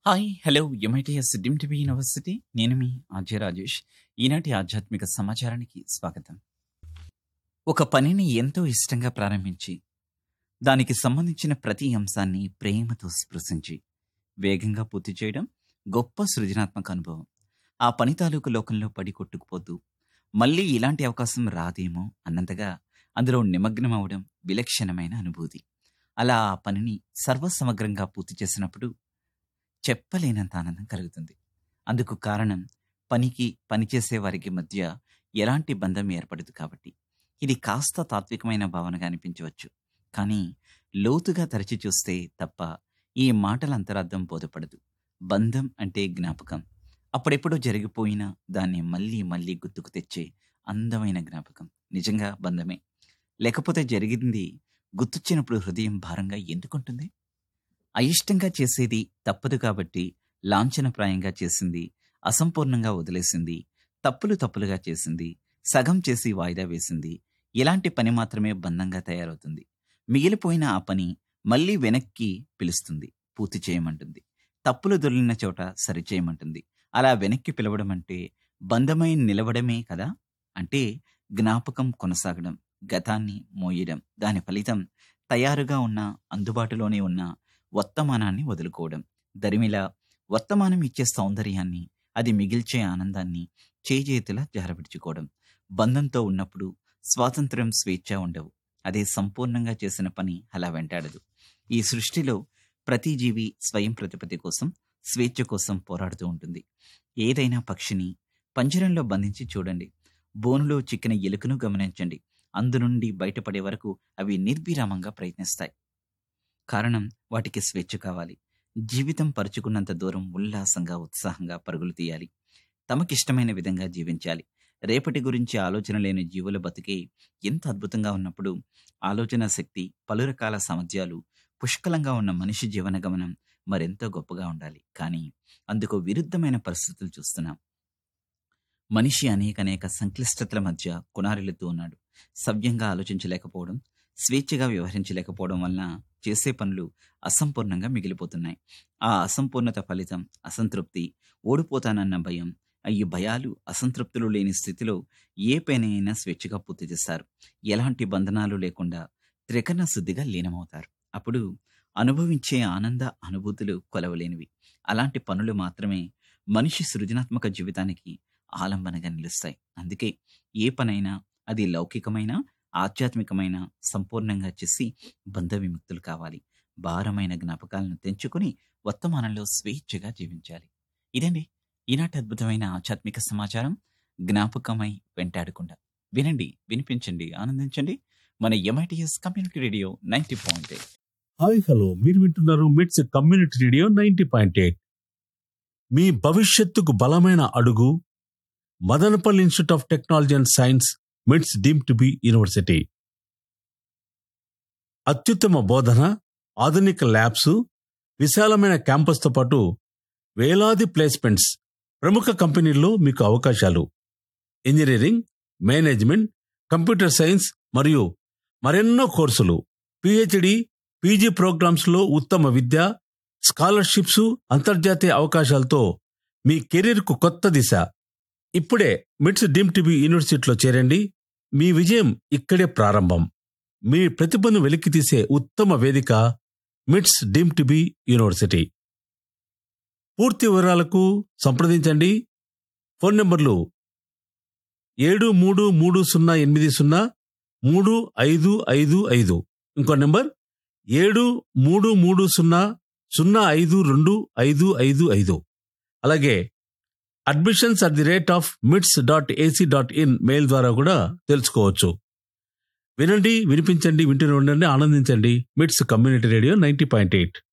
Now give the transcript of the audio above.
hi hello MITS deemed to be university నేను మీ అజయ్ రాజేష్ ఈనాటి ఆధ్యాత్మిక సమాచారానికి స్వాగతం ఒక పనిని ఎంతో ఇష్టంగా ప్రారంభించి దానికి సంబంధించిన ప్రతి అంశాన్ని ప్రేమతో స్పృశించి వేగంగా పూర్తి చేయడం గొప్ప సృజనాత్మక అనుభవం ఆ పని తాలూకు లోకంలో పడి కొట్టుకుపోతూ మళ్ళీ ఇలాంటి అవకాశం రాదేమో అన్నంతగా అందులో నిమగ్నం అవడం విలక్షణమైన అనుభూతి అలా ఆ పనిని సర్వసమగ్రంగా పూర్తి చేసినప్పుడు చెప్పలేనంత ఆనందం కలుగుతుంది అందుకు కారణం పనికి పనిచేసే వారికి మధ్య ఎలాంటి బంధం ఏర్పడదు కాబట్టి ఇది కాస్త తాత్వికమైన భావనగా అనిపించవచ్చు కానీ లోతుగా తరచి చూస్తే తప్ప ఈ మాటల అంతరార్థం బోధపడదు బంధం అంటే జ్ఞాపకం అప్పుడెప్పుడో జరిగిపోయినా దాన్ని మళ్ళీ మళ్ళీ గుర్తుకు తెచ్చే అందమైన జ్ఞాపకం నిజంగా బంధమే లేకపోతే జరిగింది గుర్తొచ్చినప్పుడు హృదయం భారంగా ఎందుకుంటుంది అయిష్టంగా చేసేది తప్పదు కాబట్టి లాంఛనప్రాయంగా చేసింది అసంపూర్ణంగా వదిలేసింది తప్పులు తప్పులుగా చేసింది సగం చేసి వాయిదా వేసింది ఇలాంటి పని మాత్రమే బంధంగా తయారవుతుంది మిగిలిపోయిన ఆ పని మళ్ళీ వెనక్కి పిలుస్తుంది పూర్తి చేయమంటుంది తప్పులు దొరికిన చోట సరిచేయమంటుంది అలా వెనక్కి పిలవడం అంటే బంధమై నిలవడమే కదా అంటే జ్ఞాపకం కొనసాగడం గతాన్ని మోయడం దాని ఫలితం తయారుగా ఉన్న అందుబాటులోనే ఉన్న వర్తమానాన్ని వదులుకోవడం దరిమిలా వర్తమానం ఇచ్చే సౌందర్యాన్ని అది మిగిల్చే ఆనందాన్ని చేజేతులా జారవిడుచుకోవడం బంధంతో ఉన్నప్పుడు స్వాతంత్ర్యం స్వేచ్ఛ ఉండవు అదే సంపూర్ణంగా చేసిన పని అలా వెంటాడదు ఈ సృష్టిలో ప్రతి జీవి స్వయం ప్రతిపత్తి కోసం స్వేచ్ఛ కోసం పోరాడుతూ ఉంటుంది ఏదైనా పక్షిని పంజరంలో బంధించి చూడండి బోనులో చిక్కిన ఎలుకను గమనించండి అందు నుండి బయటపడే వరకు అవి నిర్విరామంగా ప్రయత్నిస్తాయి కారణం వాటికి స్వేచ్ఛ కావాలి జీవితం పరుచుకున్నంత దూరం ఉల్లాసంగా ఉత్సాహంగా పరుగులు తీయాలి తమకిష్టమైన విధంగా జీవించాలి రేపటి గురించి ఆలోచన లేని జీవుల బతికే ఎంత అద్భుతంగా ఉన్నప్పుడు ఆలోచన శక్తి పలు రకాల సామర్థ్యాలు పుష్కలంగా ఉన్న మనిషి జీవన గమనం మరెంతో గొప్పగా ఉండాలి కానీ అందుకు విరుద్ధమైన పరిస్థితులు చూస్తున్నాం మనిషి అనేక అనేక సంక్లిష్టతల మధ్య కునారిల్లుతూ ఉన్నాడు సవ్యంగా ఆలోచించలేకపోవడం స్వేచ్ఛగా వ్యవహరించలేకపోవడం వలన చేసే పనులు అసంపూర్ణంగా మిగిలిపోతున్నాయి ఆ అసంపూర్ణత ఫలితం అసంతృప్తి ఓడిపోతానన్న భయం ఈ భయాలు అసంతృప్తులు లేని స్థితిలో ఏ పనైనా స్వేచ్ఛగా పూర్తి చేస్తారు ఎలాంటి బంధనాలు లేకుండా త్రికరణ శుద్ధిగా లీనమవుతారు అప్పుడు అనుభవించే ఆనంద అనుభూతులు కొలవలేనివి అలాంటి పనులు మాత్రమే మనిషి సృజనాత్మక జీవితానికి ఆలంబనగా నిలుస్తాయి అందుకే ఏ పనైనా అది లౌకికమైన ఆధ్యాత్మికమైన సంపూర్ణంగా చేసి బంధ విముక్తులు కావాలి భారమైన జ్ఞాపకాలను తెంచుకుని వర్తమానంలో స్వేచ్ఛగా జీవించాలి ఇదండి ఈనాటి అద్భుతమైన ఆధ్యాత్మిక సమాచారం జ్ఞాపకమై వెంటాడకుండా వినండి వినిపించండి ఆనందించండి మన MITS community radio ninety point hi hello మీరు వింటున్నారు MITS community radio ninety point eight మీ భవిష్యత్తుకు బలమైన అడుగు Madanapalle institute of technology and science MITS deemed to be university అత్యుత్తమ బోధన ఆధునిక ల్యాబ్స్ విశాలమైన క్యాంపస్తో పాటు వేలాది ప్లేస్మెంట్స్ ప్రముఖ కంపెనీల్లో మీకు అవకాశాలు ఇంజనీరింగ్ మేనేజ్మెంట్ కంప్యూటర్ సైన్స్ మరియు మరెన్నో కోర్సులు పిహెచ్డి పీజీ ప్రోగ్రామ్స్ లో ఉత్తమ విద్య స్కాలర్షిప్స్ అంతర్జాతీయ అవకాశాలతో మీ కెరీర్కు కొత్త దిశ ఇప్పుడే మిట్స్ డీమ్ టీవీ యూనివర్సిటీలో చేరండి మీ విజయం ఇక్కడే ప్రారంభం మీ ప్రతిభను వెలికితీసే ఉత్తమ వేదిక మిట్స్ డీమ్ టీవీ యూనివర్సిటీ పూర్తి వివరాలకు సంప్రదించండి ఫోన్ నంబర్లు ఏడు మూడు మూడు సున్నా ఎనిమిది సున్నా మూడు ఐదు ఐదు ఐదు ఇంకో నెంబర్ ఏడు మూడు మూడు సున్నా సున్నా ఐదు రెండు ఐదు ఐదు ఐదు అలాగే admissions at the rate of MITS dot AC dot in mail ద్వారా కూడా తెలుసుకోవచ్చు వినండి వినిపించండి వింటూనే ఉండండి ఆనందించండి MITS community radio ninety point eight